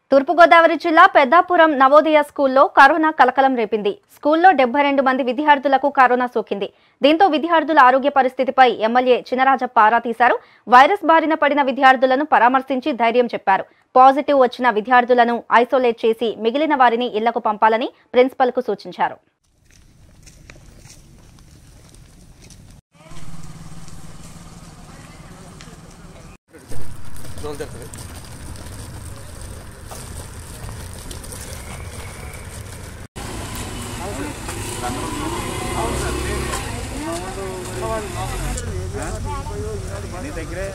తూర్పుగోదావరి జిల్లా పెద్దాపురం నవోదయ స్కూల్లో కరోనా కలకలం రేపింది స్కూల్లో డెబ్బై రెండు మంది విద్యార్థులకు కరోనా సోకింది దీంతో విద్యార్థుల ఆరోగ్య పరిస్థితిపై ఎమ్మెల్యే చినరాజప్ప ఆరా తీశారు వైరస్ బారిన పడిన విద్యార్థులను పరామర్శించి ధైర్యం చెప్పారు పాజిటివ్ వచ్చిన విద్యార్థులను ఐసోలేట్ చేసి మిగిలిన వారిని ఇళ్లకు పంపాలని ప్రిన్సిపల్కు సూచించారు నీ దగ్గరే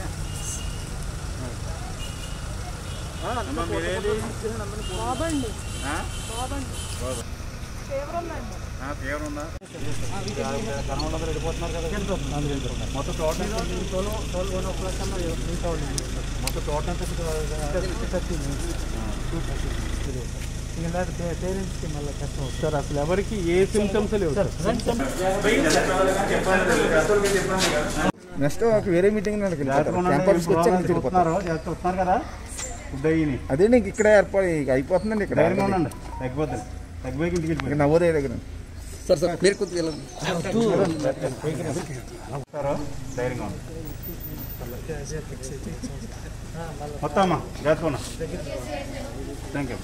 అమ్మ మీరేది బాబండి ఆ? బాబండి బాబు. ఫీవర్ ఉందండి ఆ, ఫీవర్ ఉందా కర్నూలు వెళ్ళిపోతున్నారు కదా మొత్తం టోటల్ మొత్తం టోటల్ పేరెంట్స్కి మళ్ళీ కష్టం సార్ అసలు ఎవరికి ఏ సిమ్టమ్స్ లేవు సార్ నెక్స్ట్ ఒక వేరే మీటింగ్ జాగ్రత్తగా ఉండండి. క్యాంపస్కి వచ్చి అక్కడ తిరిగిపోతారు చూస్తున్నారు జాగ్రత్తగా వస్తున్నారు కదా ఫుడ్ అయ్యి అదే నీకు ఇక్కడ ఏర్పాటు ఇక అయిపోతుందండి ఇక్కడ ధైర్యంగా ఉండండి తగ్గిపోతుంది తగ్గిపోయి ఇంటికి ఇక్కడ వెళ్ళిపోయి నవోదయ దగ్గర సార్ సార్ మీరు కొద్దిగా వెళ్ళండి. వస్తారు ధైర్యంగా ఉండండి మొత్తం అమ్మా జాగ్రత్తగా ఉన్నా థ్యాంక్ యూ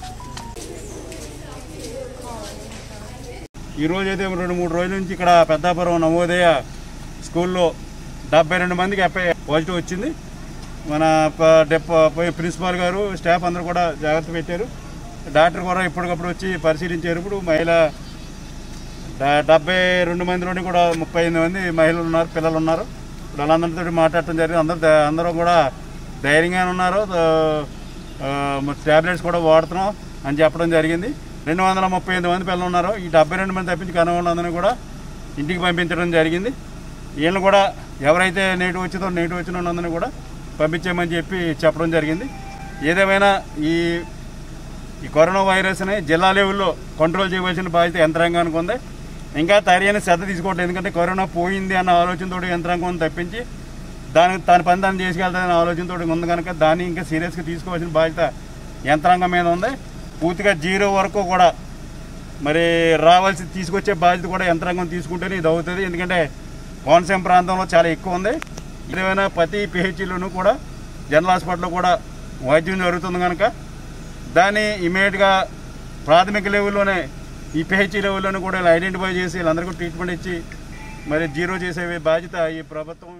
ఈరోజు అయితే రెండు మూడు రోజుల నుంచి ఇక్కడ పెద్దాపురం నవోదయ స్కూల్లో డెబ్బై రెండు మందికి ఎఫ్ఐ పాజిటివ్ వచ్చింది మన ప- డెప్ పోయి ప్రిన్సిపాల్ గారు స్టాఫ్ అందరూ కూడా జాగ్రత్త పెట్టారు డాక్టర్ కూడా ఇప్పటికప్పుడు వచ్చి పరిశీలించారు ఇప్పుడు మహిళ డ- డెబ్బై రెండు మందిలోని కూడా ముప్పై ఎనిమిది మంది మహిళలు ఉన్నారు పిల్లలు ఉన్నారు ఇప్పుడు వాళ్ళందరితో మాట్లాడటం జరిగింది అందరూ ధై- అందరూ కూడా ధైర్యంగానే ఉన్నారు ట్యాబ్లెట్స్ కూడా వాడుతున్నాం అని చెప్పడం జరిగింది రెండు వందల ముప్పై ఎనిమిది మంది పిల్లలు ఉన్నారు ఈ డెబ్బై రెండు మంది తప్పించి కనవాళ్ళందరినీ కూడా ఇంటికి పంపించడం జరిగింది వీళ్ళని కూడా ఎవరైతే నెగిటివ్ వచ్చిందో నెగిటివ్ వచ్చిన వాళ్ళందరినీ కూడా పంపించేయమని చెప్పి చెప్పడం జరిగింది ఏదేమైనా ఈ ఈ కరోనా వైరస్ని జిల్లా లెవెల్లో కంట్రోల్ చేయవలసిన బాధ్యత యంత్రాంగానికి ఉంది ఇంకా తరియని శ్రద్ధ తీసుకోవట్లేదు ఎందుకంటే కరోనా పోయింది అన్న ఆలోచనతో యంత్రాంగం తప్పించి దానికి దాని పని దాన్ని చేసుకెళ్తానన్న ఆలోచనతో ఉంది కనుక దాన్ని ఇంకా సీరియస్గా తీసుకోవాల్సిన బాధ్యత యంత్రాంగం మీద ఉంది పూర్తిగా జీరో వరకు కూడా మరి రావాల్సి తీసుకొచ్చే బాధ్యత కూడా యంత్రాంగం తీసుకుంటేనే ఇది అవుతుంది ఎందుకంటే కోనసీమ ప్రాంతంలో చాలా ఎక్కువ ఉంది ఏదైనా ప్రతి పిహెచ్లోనూ కూడా జనరల్ హాస్పిటల్లో కూడా వైద్యం జరుగుతుంది కనుక దాన్ని ఇమీడియట్గా ప్రాథమిక లెవెల్లోనే ఈ పిహెచ్సి లెవెల్లోనే కూడా ఇలా ఐడెంటిఫై చేసి వీళ్ళందరికీ ట్రీట్మెంట్ ఇచ్చి మరి జీరో చేసే బాధ్యత ఈ ప్రభుత్వం